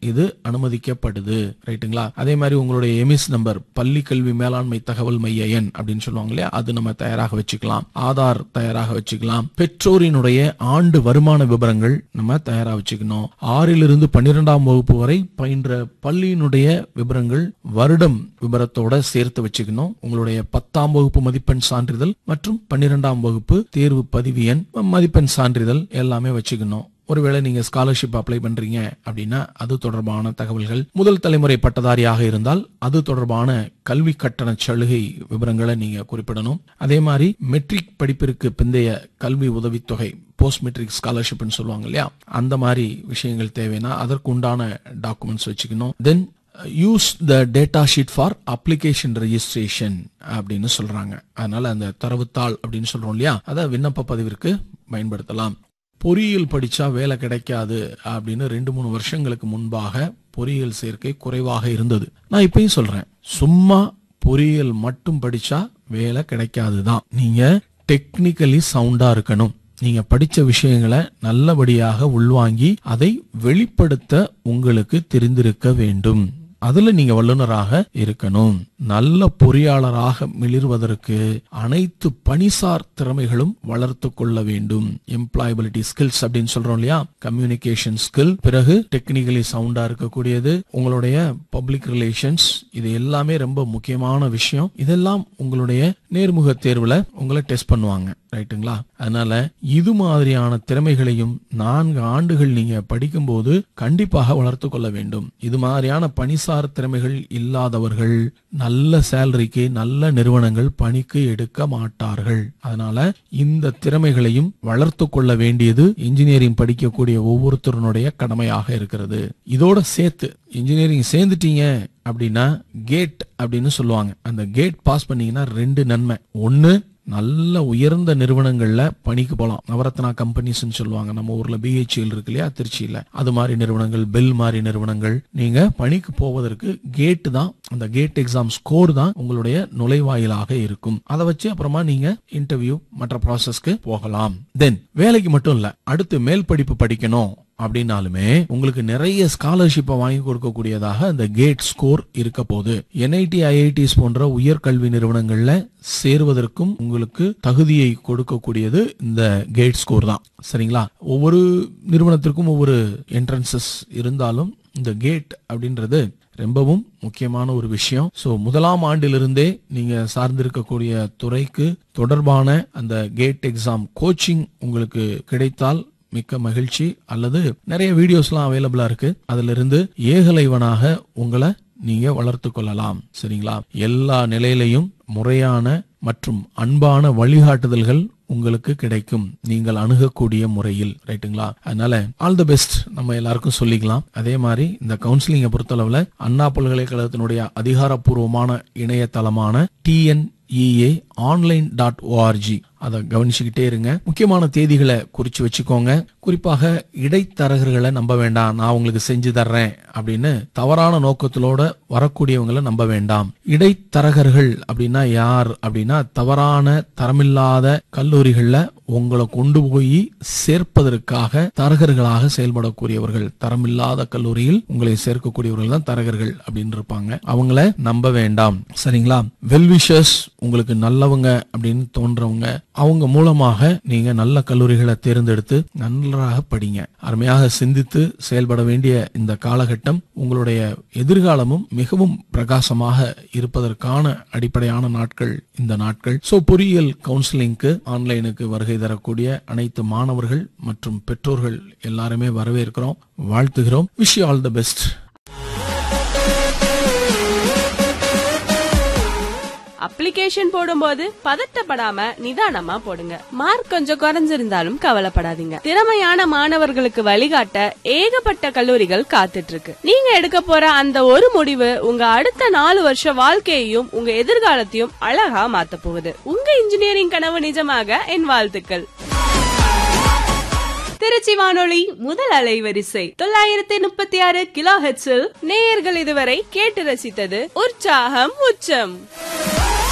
இது அனுமதிக்கப்படுது ரைட்டுங்களா அதே மாதிரி உங்களுடைய எமிஸ் நம்பர் பள்ளி கல்வி மேலாண்மை தகவல் மைய எண் அப்படின்னு சொல்லுவாங்க இல்லையா அது நம்ம தயாராக வச்சுக்கலாம் ஆதார் தயாராக வச்சுக்கலாம் பெற்றோரினுடைய ஆண்டு வருமான விவரங்கள் நம்ம தயாராக வச்சுக்கணும் ஆறிலிருந்து பன்னிரெண்டாம் வகுப்பு வரை பயின்ற பள்ளியினுடைய விவரங்கள் வருடம் விவரத்தோட சேர்த்து வச்சுக்கணும் உங்களுடைய பத்தாம் வகுப்பு மதிப்பெண் சான்றிதழ் மற்றும் பன்னிரெண்டாம் வகுப்பு தேர்வு பதிவு எண் மதிப்பெண் சான்றிதழ் எல்லாமே வச்சுக்கணும் ஒருவேளை நீங்க ஸ்காலர்ஷிப் அப்ளை பண்றீங்க அப்படின்னா அது தொடர்பான தகவல்கள் முதல் தலைமுறை பட்டதாரியாக இருந்தால் அது தொடர்பான கல்வி கட்டண சலுகை விவரங்களை நீங்க குறிப்பிடணும் அதே மாதிரி மெட்ரிக் படிப்பிற்கு பிந்தைய கல்வி உதவித்தொகை போஸ்ட் மெட்ரிக் ஸ்காலர்ஷிப்னு சொல்லுவாங்க இல்லையா அந்த மாதிரி விஷயங்கள் தேவைன்னா அதற்கு உண்டான டாக்குமெண்ட்ஸ் வச்சுக்கணும் then use the data sheet for application registration அப்படின்னு சொல்றாங்க அதனால அந்த தரவுத்தாள் அப்படின்னு சொல்றோம் இல்லையா அதை விண்ணப்ப பதிவிற்கு பயன்படுத்தலாம் பொறியியல் படிச்சா வேலை கிடைக்காது அப்படின்னு ரெண்டு மூணு வருஷங்களுக்கு முன்பாக பொறியியல் சேர்க்கை குறைவாக இருந்தது நான் இப்பயும் சொல்றேன் சும்மா பொறியியல் மட்டும் படிச்சா வேலை கிடைக்காதுதான் நீங்க டெக்னிக்கலி சவுண்டா இருக்கணும் நீங்க படிச்ச விஷயங்களை நல்லபடியாக உள்வாங்கி அதை வெளிப்படுத்த உங்களுக்கு தெரிந்திருக்க வேண்டும் அதுல நீங்க வல்லுநராக இருக்கணும் நல்ல பொறியாளராக மிளிர்வதற்கு அனைத்து பணிசார் திறமைகளும் வளர்த்து கொள்ள வேண்டும் எம்ப்ளாயபிலிட்டி ஸ்கில்ஸ் அப்படின்னு சொல்றோம் இல்லையா கம்யூனிகேஷன் ஸ்கில் பிறகு டெக்னிக்கலி சவுண்டா இருக்கக்கூடியது உங்களுடைய பப்ளிக் ரிலேஷன்ஸ் இது எல்லாமே ரொம்ப முக்கியமான விஷயம் இதெல்லாம் உங்களுடைய நேர்முக தேர்வுல உங்களை டெஸ்ட் பண்ணுவாங்க ரைட்டுங்களா அதனால இது மாதிரியான திறமைகளையும் நான்கு ஆண்டுகள் நீங்க படிக்கும்போது கண்டிப்பாக வளர்த்து கொள்ள வேண்டும் இது மாதிரியான பணிசார் திறமைகள் இல்லாதவர்கள் நல்ல சேலரிக்கு நல்ல நிறுவனங்கள் பணிக்கு எடுக்க மாட்டார்கள் அதனால இந்த திறமைகளையும் வளர்த்து கொள்ள வேண்டியது இன்ஜினியரிங் படிக்கக்கூடிய ஒவ்வொருத்தருடைய கடமையாக இருக்கிறது இதோட சேர்த்து இன்ஜினியரிங் சேர்ந்துட்டீங்க அப்படின்னா கேட் அப்படின்னு சொல்லுவாங்க அந்த கேட் பாஸ் பண்ணீங்கன்னா ரெண்டு நன்மை ஒன்னு நல்ல உயர்ந்த நிறுவனங்கள்ல பணிக்கு போலாம் நவரத்னா கம்பெனிஸ்னு சொல்லுவாங்க நம்ம ஊர்ல பிஹெச்எல் இருக்கு இல்லையா திருச்சியில அது மாதிரி நிறுவனங்கள் பெல் மாதிரி நிறுவனங்கள் நீங்க பணிக்கு போவதற்கு கேட் தான் அந்த கேட் எக்ஸாம் ஸ்கோர் தான் உங்களுடைய நுழைவாயிலாக இருக்கும் அதை வச்சு அப்புறமா நீங்க இன்டர்வியூ மற்ற ப்ராசஸ்க்கு போகலாம் தென் வேலைக்கு மட்டும் இல்ல அடுத்து மேல் படிப்பு படிக்கணும் அப்படின்னாலுமே உங்களுக்கு நிறைய ஸ்காலர்ஷிப்பை வாங்கி கொடுக்கக்கூடியதாக அந்த கேட் ஸ்கோர் இருக்க போகுது என்ஐடி ஐஐடிஸ் போன்ற உயர்கல்வி நிறுவனங்கள்ல சேருவதற்கும் உங்களுக்கு தகுதியை கொடுக்கக்கூடியது இந்த கேட் ஸ்கோர் தான் சரிங்களா ஒவ்வொரு நிறுவனத்திற்கும் ஒவ்வொரு என்ட்ரன்சஸ் இருந்தாலும் இந்த கேட் அப்படின்றது ரொம்பவும் முக்கியமான ஒரு விஷயம் சோ முதலாம் ஆண்டிலிருந்தே நீங்க சார்ந்திருக்கக்கூடிய துறைக்கு தொடர்பான அந்த கேட் எக்ஸாம் கோச்சிங் உங்களுக்கு கிடைத்தால் மிக்க மகிழ்ச்சி அல்லது நிறைய வீடியோஸ்லாம் அவைலபிளா இருக்கு அதுல இருந்து ஏகலைவனாக உங்களை நீங்க வளர்த்து கொள்ளலாம் சரிங்களா எல்லா நிலையிலையும் முறையான மற்றும் அன்பான வழிகாட்டுதல்கள் உங்களுக்கு கிடைக்கும் நீங்கள் அணுகக்கூடிய முறையில் ரைட்டுங்களா அதனால ஆல் தி பெஸ்ட் நம்ம எல்லாருக்கும் சொல்லிக்கலாம் அதே மாதிரி இந்த கவுன்சிலிங்கை பொறுத்தளவுல அண்ணா பல்கலைக்கழகத்தினுடைய அதிகாரப்பூர்வமான இணையதளமான TN EA online dot ORG அதை கவனிச்சுக்கிட்டே இருங்க முக்கியமான தேதிகளை குறிச்சு வச்சுக்கோங்க குறிப்பாக இடைத்தரகர்களை நம்ப வேண்டாம் நான் உங்களுக்கு செஞ்சு தர்றேன் அப்படின்னு தவறான நோக்கத்திலோட வரக்கூடியவங்களை நம்ப வேண்டாம் இடைத்தரகர்கள் அப்படின்னா யார் அப்படின்னா தவறான தரமில்லாத கல்லூரிகள்ல உங்களை கொண்டு போய் சேர்ப்பதற்காக தரகர்களாக செயல்படக்கூடியவர்கள் தரமில்லாத கல்லூரியில் உங்களை சேர்க்கக்கூடியவர்கள் தான் தரகர்கள் அப்படின்னு இருப்பாங்க அவங்கள நம்ப வேண்டாம் சரிங்களா வெல்விஷர்ஸ் உங்களுக்கு நல்லவங்க அப்படின்னு தோன்றவங்க அவங்க மூலமாக நீங்க நல்ல கல்லூரிகளை தேர்ந்தெடுத்து நன்றாக படிங்க அருமையாக சிந்தித்து செயல்பட வேண்டிய இந்த காலகட்டம் உங்களுடைய எதிர்காலமும் மிகவும் பிரகாசமாக இருப்பதற்கான அடிப்படையான நாட்கள் இந்த நாட்கள் சோ பொறியியல் கவுன்சிலிங்க்கு ஆன்லைனுக்கு வருகை தரக்கூடிய அனைத்து மாணவர்கள் மற்றும் பெற்றோர்கள் எல்லாருமே வரவேற்கிறோம் வாழ்த்துகிறோம் wish all the best application போடும்போது பதட்டப்படாம நிதானமா போடுங்க மார்க் கொஞ்சம் குறைஞ்சிருந்தாலும் கவலைப்படாதீங்க திறமையான மாணவர்களுக்கு வழிகாட்ட ஏகப்பட்ட கல்லூரிகள் காத்துட்டு இருக்கு நீங்க எடுக்க போற அந்த ஒரு முடிவு உங்க அடுத்த நாலு வருஷ வாழ்க்கையையும் உங்க எதிர்காலத்தையும் அழகா மாத்த போகுது உங்க இன்ஜினியரிங் கனவு நிஜமாக என் வாழ்த்துக்கள் திருச்சி வானொலி முதல் அலைவரிசை தொள்ளாயிரத்தி முப்பத்தி ஆறு கிலோ ஹெட்ஸில் நேயர்கள் இதுவரை கேட்டு ரசித்தது உற்சாகம் உச்சம்